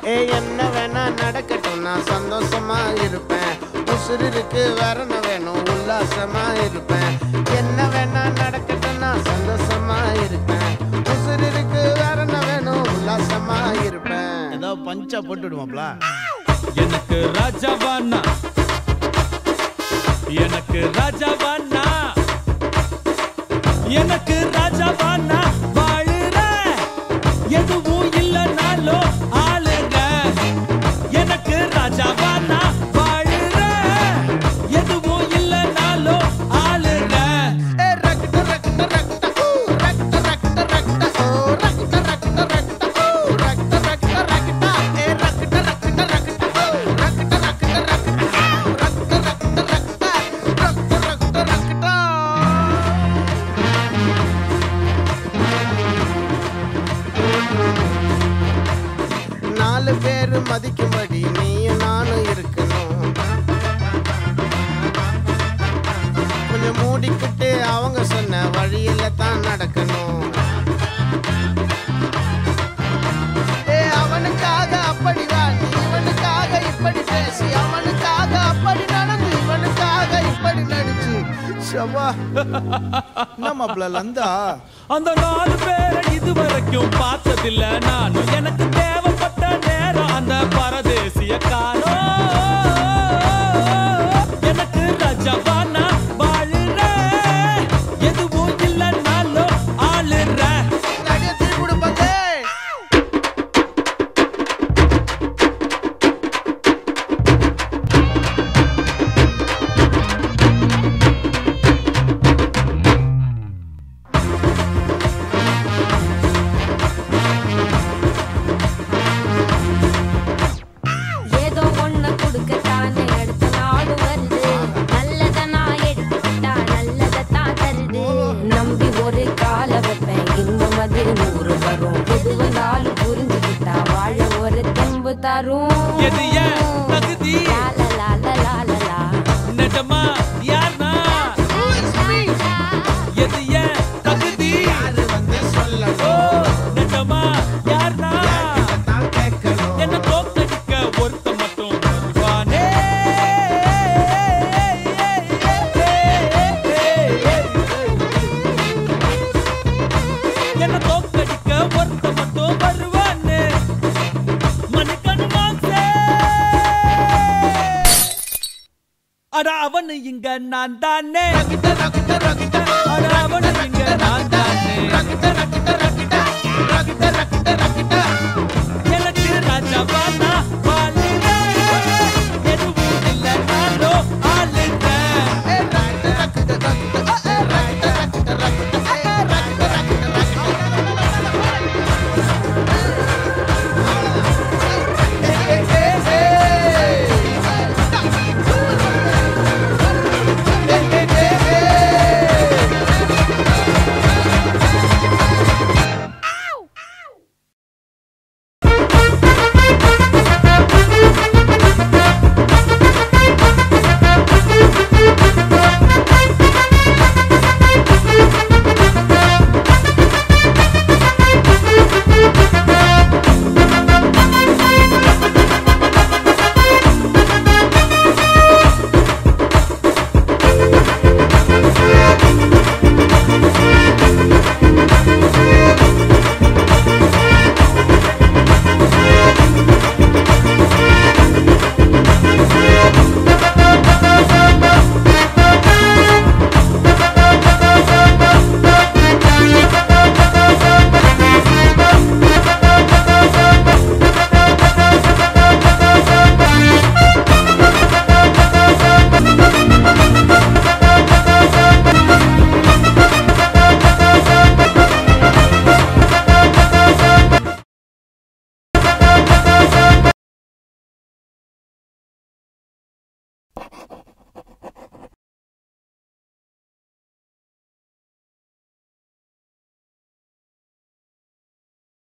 ஏ என்ன வேணா நடக்கட்டும் நான் சந்தோஷமா இருப்பேன் உசுறு இருக்கு வேற என்ன வேணும் உல்லாசமா இருப்பேன் என்ன வேணா நடக்கட்டும் நான் சந்தோஷமா இருப்பேன் உசுறு இருக்கு வேற என்ன வேணும் உல்லாசமா இருப்பேன் ஏதோ பஞ்சா போட்டு விடுவாப்ல எனக்கு ராஜாவானா எனக்கு ராஜாவானா எனக்கு ராஜாவானா வாழுற எதுவும் இல்லைனாலும் ஆளுங்க எனக்கு ராஜாவானா வாழுற எதுவும் இல்லைனாலும் ஆளுங்க ஏ ரக்ட ரக்ட ரக்ட ஊ ரக்ட ரக்ட ரக்ட ஓ ரக்ட ரக்ட ரக்ட ஓ ரக்ட ரக்ட ரக்ட ஏ ரக்ட ரக்ட ரக்ட ஓ ரக்ட ரக்ட ரக்ட ரக்ட ரக்ட ரக்ட ரக்ட ரக்ட ரக்ட நாலு பேர் மதிக்கும்படி நீயும் நானும் இருக்கணும் கொஞ்சம் மூடிக்கிட்டு அவங்க சொன்ன வழியில தான் நடக்கணும் ஏ அவனுக்காக அப்படி வாழ்ந்து இவனுக்காக இப்படி பேசி அவனுக்காக அப்படி நடந்து இவனுக்காக இப்படி நடிச்சு சவா நம்மள லந்தா அந்த நாலு பேரை இதுவரைக்கும் பார்த்ததில்ல நானும் எனக்கு தேவைப்பட்ட நேரம் அந்த பரதேசிய காலம் எனக்கு ரஜவானா வாழுற எதுவும் இல்லைனாலும் ஆளுற அடியே தீ கொடுப்பாங்க ஏதோ ஒண்ணு கொடுக்கத்தானே அடுத்த நாடு வருது நல்லத நான் எடுத்துக்கிட்டா நல்லதத்தான் தருது நம்பி ஒரு கால வைப்பேன் இன்பம் அது நூறு வரும் எது வந்தாலும் புரிஞ்சுக்கிட்டா வாழ ஒரு தெம்பு தரும் எது ஏன் தகுதி லா, லா, லா, லா, லா, லா, லா. நிஜமா யார்னா எது ஏன் தகுதி யாரு வந்து ஓ சொல்லணும் நிஜமா யார்னா தான் கேட்கணும் என்ன தோக்கடிக்க ஒருத்த மட்டும் வருவானே என்ன தோக்கடிக்க ஒருத்த மட்டும் வருவானே மணிக்கணு மாசே அட அவனு இங்க நான் தானே ரகிட்ட ரகிட்ட ரகிட்ட அட அவனு இங்க நான் தானே ரகிட்ட ரகிட்ட ரகிட்ட